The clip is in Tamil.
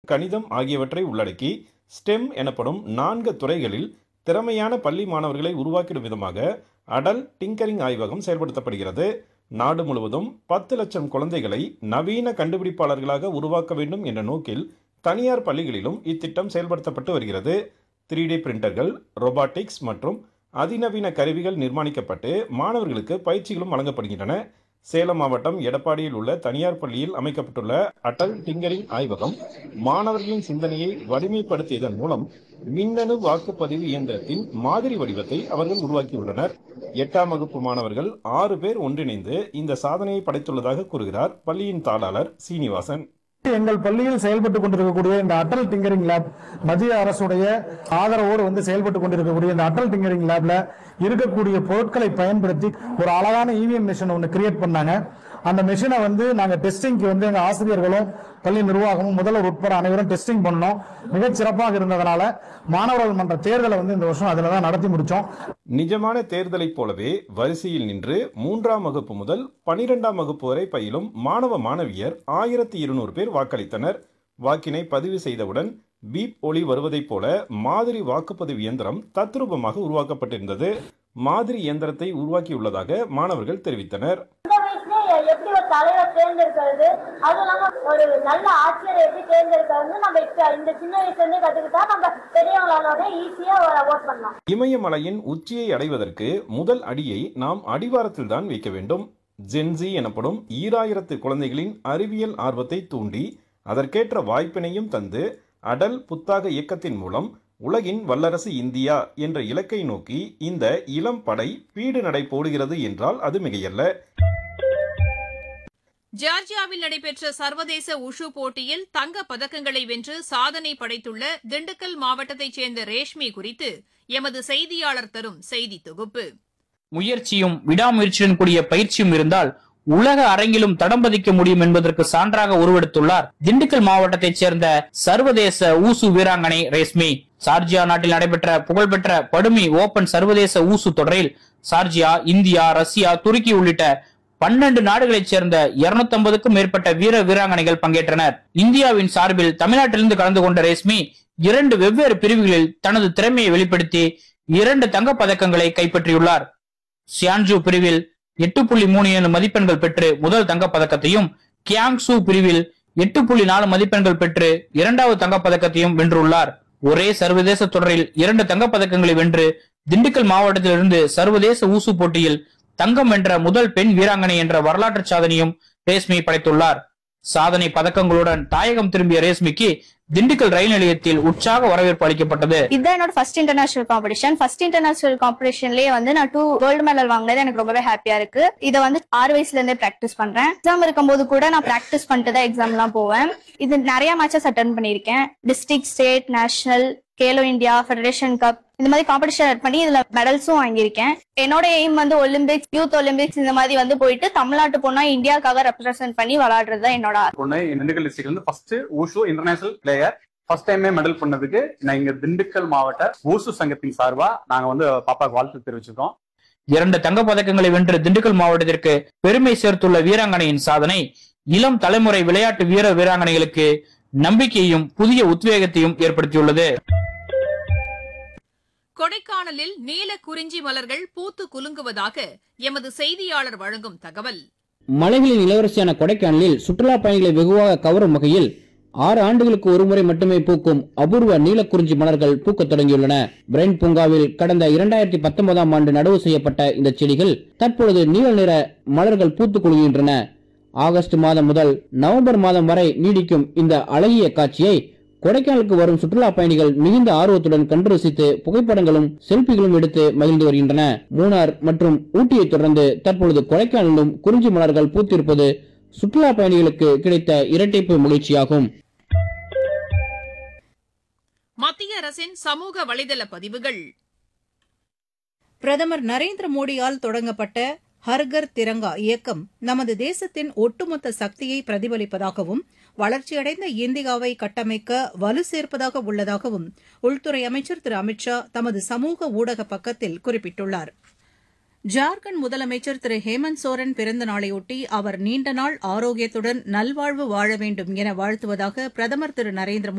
கணிதம் ஆகியவற்றை உள்ளடக்கி ஸ்டெம் எனப்படும் நான்கு துறைகளில் திறமையான பள்ளி மாணவர்களை உருவாக்கிடும் விதமாக அடல் டிங்கரிங் ஆய்வகம் செயல்படுத்தப்படுகிறது நாடு முழுவதும் பத்து லட்சம் குழந்தைகளை நவீன கண்டுபிடிப்பாளர்களாக உருவாக்க வேண்டும் என்ற நோக்கில் தனியார் பள்ளிகளிலும் இத்திட்டம் செயல்படுத்தப்பட்டு வருகிறது த்ரீ டி பிரிண்டர்கள் ரொபாட்டிக்ஸ் மற்றும் அதிநவீன கருவிகள் நிர்மாணிக்கப்பட்டு மாணவர்களுக்கு பயிற்சிகளும் வழங்கப்படுகின்றன சேலம் மாவட்டம் எடப்பாடியில் உள்ள தனியார் பள்ளியில் அமைக்கப்பட்டுள்ள அடல் டிங்கரிங் ஆய்வகம் மாணவர்களின் சிந்தனையை வலிமைப்படுத்தியதன் மூலம் மின்னணு வாக்குப்பதிவு இயந்திரத்தின் மாதிரி வடிவத்தை அவர்கள் உருவாக்கியுள்ளனர் எட்டாம் வகுப்பு மாணவர்கள் ஆறு பேர் ஒன்றிணைந்து இந்த சாதனையை படைத்துள்ளதாக கூறுகிறார் பள்ளியின் தாளாளர் சீனிவாசன் எங்கள் பள்ளியில் செயல்பட்டு கொண்டிருக்கக்கூடிய இந்த அட்டல் டிங்கரிங் லேப் மத்திய அரசுடைய ஆதரவோடு வந்து செயல்பட்டு கொண்டிருக்கக்கூடிய இந்த அட்டல் டிங்கரிங் லேப்ல இருக்கக்கூடிய பொருட்களை பயன்படுத்தி ஒரு அழகான இவிஎம் மிஷின் ஒன்று கிரியேட் பண்ணாங்க அந்த மிஷினை வந்து நாங்க டெஸ்டிங்க்கு வந்து எங்க ஆசிரியர்களும் பள்ளி நிர்வாகமும் முதல்வர் உட்பட அனைவரும் டெஸ்டிங் பண்ணோம் மிகச் சிறப்பாக இருந்ததனால மாணவர்கள் மன்ற தேர்தலை வந்து இந்த வருஷம் அதில் தான் நடத்தி முடிச்சோம் நிஜமான தேர்தலைப் போலவே வரிசையில் நின்று மூன்றாம் வகுப்பு முதல் பனிரெண்டாம் வகுப்பு வரை பயிலும் மாணவ மாணவியர் ஆயிரத்தி இருநூறு பேர் வாக்களித்தனர் வாக்கினை பதிவு செய்தவுடன் பீப் ஒளி வருவதைப் போல மாதிரி வாக்குப்பதிவு இயந்திரம் தத்ரூபமாக உருவாக்கப்பட்டிருந்தது மாதிரி இயந்திரத்தை உருவாக்கியுள்ளதாக மாணவர்கள் தெரிவித்தனர் இந்த வயசுலயே எப்படி ஒரு தலைவர் தேர்ந்தெடுக்கிறது அதுவும் இல்லாம ஒரு நல்ல ஆட்சியரை எப்படி தேர்ந்தெடுக்கிறது நம்ம இப்ப இந்த சின்ன வயசுல இருந்தே கத்துக்கிட்டா நம்ம பெரியவங்களோட ஈஸியா ஓட் பண்ணலாம் இமயமலையின் உச்சியை அடைவதற்கு முதல் அடியை நாம் அடிவாரத்தில் தான் வைக்க வேண்டும் ஜென்சி எனப்படும் ஈராயிரத்து குழந்தைகளின் அறிவியல் ஆர்வத்தை தூண்டி அதற்கேற்ற வாய்ப்பினையும் தந்து அடல் புத்தாக்க இயக்கத்தின் மூலம் உலகின் வல்லரசு இந்தியா என்ற இலக்கை நோக்கி இந்த இளம் படை பீடு நடை போடுகிறது என்றால் அது மிகையல்ல ஜார்ஜியாவில் நடைபெற்ற சர்வதேச உஷு போட்டியில் தங்கப் பதக்கங்களை வென்று சாதனை படைத்துள்ள திண்டுக்கல் மாவட்டத்தைச் சேர்ந்த ரேஷ்மி குறித்து எமது செய்தியாளர் தரும் செய்தி தொகுப்பு முயற்சியும் விடாமுயற்சியுடன் கூடிய பயிற்சியும் இருந்தால் உலக அரங்கிலும் தடம் பதிக்க முடியும் என்பதற்கு சான்றாக உருவெடுத்துள்ளார் திண்டுக்கல் மாவட்டத்தைச் சேர்ந்த சர்வதேச ஊசு வீராங்கனை ரேஸ்மி சார்ஜியா நாட்டில் நடைபெற்ற புகழ்பெற்ற படுமி ஓபன் சர்வதேச ஊசு தொடரில் சார்ஜியா இந்தியா ரஷ்யா துருக்கி உள்ளிட்ட பன்னெண்டு நாடுகளைச் சேர்ந்த இருநூத்தி மேற்பட்ட வீர வீராங்கனைகள் பங்கேற்றனர் இந்தியாவின் சார்பில் தமிழ்நாட்டிலிருந்து கலந்து கொண்ட ரேஸ்மி இரண்டு வெவ்வேறு பிரிவுகளில் தனது திறமையை வெளிப்படுத்தி இரண்டு தங்கப் பதக்கங்களை கைப்பற்றியுள்ளார் சியான்ஜு பிரிவில் எட்டு புள்ளி மூணு ஏழு மதிப்பெண்கள் பெற்று முதல் தங்கப் பதக்கத்தையும் கியாங்சு பிரிவில் எட்டு புள்ளி நாலு மதிப்பெண்கள் பெற்று இரண்டாவது தங்கப் பதக்கத்தையும் வென்றுள்ளார் ஒரே சர்வதேச தொடரில் இரண்டு தங்கப் பதக்கங்களை வென்று திண்டுக்கல் மாவட்டத்திலிருந்து சர்வதேச ஊசு போட்டியில் தங்கம் வென்ற முதல் பெண் வீராங்கனை என்ற வரலாற்று சாதனையும் ரேஸ்மி படைத்துள்ளார் சாதனை பதக்கங்களுடன் தாயகம் திரும்பிய ரேஸ்மிக்கு திண்டுக்கல் ரயில் நிலையத்தில் உற்சாக வரவேற்பு அளிக்கப்பட்டது இதுதான் என்னோட first international competition first international காம்படிஷன்லயே வந்து நான் டூ கோல்டு மெடல் வாங்கினது எனக்கு ரொம்பவே ஹாப்பியா இருக்கு இதை வந்து ஆறு வயசுல இருந்தே பிராக்டிஸ் பண்றேன் எக்ஸாம் இருக்கும்போது கூட நான் பிராக்டிஸ் பண்ணிட்டு தான் எக்ஸாம் எல்லாம் போவேன் இது நிறைய மேட்சஸ் அட்டன் பண்ணியிருக்கேன் district state national Khelo India federation cup இந்த மாதிரி காம்படிஷன் அட் பண்ணி இதுல மெடல்ஸும் வாங்கியிருக்கேன் என்னோட எய்ம் வந்து ஒலிம்பிக்ஸ் யூத் ஒலிம்பிக்ஸ் இந்த மாதிரி வந்து போயிட்டு தமிழ்நாட்டு பொண்ணா இந்தியாவுக்காக ரெப்ரசென்ட் பண்ணி விளையாடுறது தான் என்னோட ஆசை. பொண்ணு திண்டுக்கல் டிஸ்ட்ரிக்ட்ல இருந்து first wushu international player first டைமே மெடல் பண்ணதுக்கு நான் இங்க திண்டுக்கல் மாவட்ட ஊசு சங்கத்தின் சார்பா நாங்க வந்து பாப்பாக்கு வாழ்த்து தெரிவிச்சிருக்கோம் இரண்டு தங்கப் பதக்கங்களை வென்று திண்டுக்கல் மாவட்டத்திற்கு பெருமை சேர்த்துள்ள வீராங்கனையின் சாதனை இளம் தலைமுறை விளையாட்டு வீர வீராங்கனைகளுக்கு நம்பிக்கையையும் புதிய உத்வேகத்தையும் ஏற்படுத்தியுள்ளது கொடைக்கானலில் நீல குறிஞ்சி மலர்கள் பூத்து குலுங்குவதாக எமது செய்தியாளர் வழங்கும் தகவல் மலைகளின் இளவரசியான கொடைக்கானலில் சுற்றுலா பயணிகளை வெகுவாக கவரும் வகையில் ஆறு ஆண்டுகளுக்கு ஒருமுறை மட்டுமே பூக்கும் அபூர்வ நீலக்குறிஞ்சி மலர்கள் பூக்கத் தொடங்கியுள்ளன பிரைன் பூங்காவில் கடந்த இரண்டாயிரத்தி பத்தொன்பதாம் ஆண்டு நடவு செய்யப்பட்ட இந்த செடிகள் தற்பொழுது நீல நிற மலர்கள் பூத்துக் குலுங்குகின்றன ஆகஸ்ட் மாதம் முதல் நவம்பர் மாதம் வரை நீடிக்கும் இந்த அழகிய காட்சியை கொடைக்கானலுக்கு வரும் சுற்றுலா பயணிகள் மிகுந்த ஆர்வத்துடன் கண்டு ரசித்து புகைப்படங்களும் செல்பிகளும் எடுத்து மகிழ்ந்து வருகின்றன மூணார் மற்றும் ஊட்டியை தொடர்ந்து தற்பொழுது கொடைக்கானலிலும் குறிஞ்சி மலர்கள் பூத்திருப்பது சுற்றுலா பயணிகளுக்கு கிடைத்த இரட்டைப்பு மகிழ்ச்சியாகும் மத்திய அரசின் சமூக வலைதள பதிவுகள் பிரதமர் நரேந்திர மோடியால் தொடங்கப்பட்ட ஹர்கர் திரங்கா இயக்கம் நமது தேசத்தின் ஒட்டுமொத்த சக்தியை பிரதிபலிப்பதாகவும் வளர்ச்சியடைந்த இந்தியாவை கட்டமைக்க வலு சேர்ப்பதாக உள்ளதாகவும் உள்துறை அமைச்சர் திரு அமித் ஷா தமது சமூக ஊடக பக்கத்தில் குறிப்பிட்டுள்ளார் ஜார்க்கண்ட் முதலமைச்சர் திரு ஹேமந்த் சோரன் பிறந்த நாளையொட்டி அவர் நீண்ட நாள் ஆரோக்கியத்துடன் நல்வாழ்வு வாழ வேண்டும் என வாழ்த்துவதாக பிரதமர் திரு நரேந்திர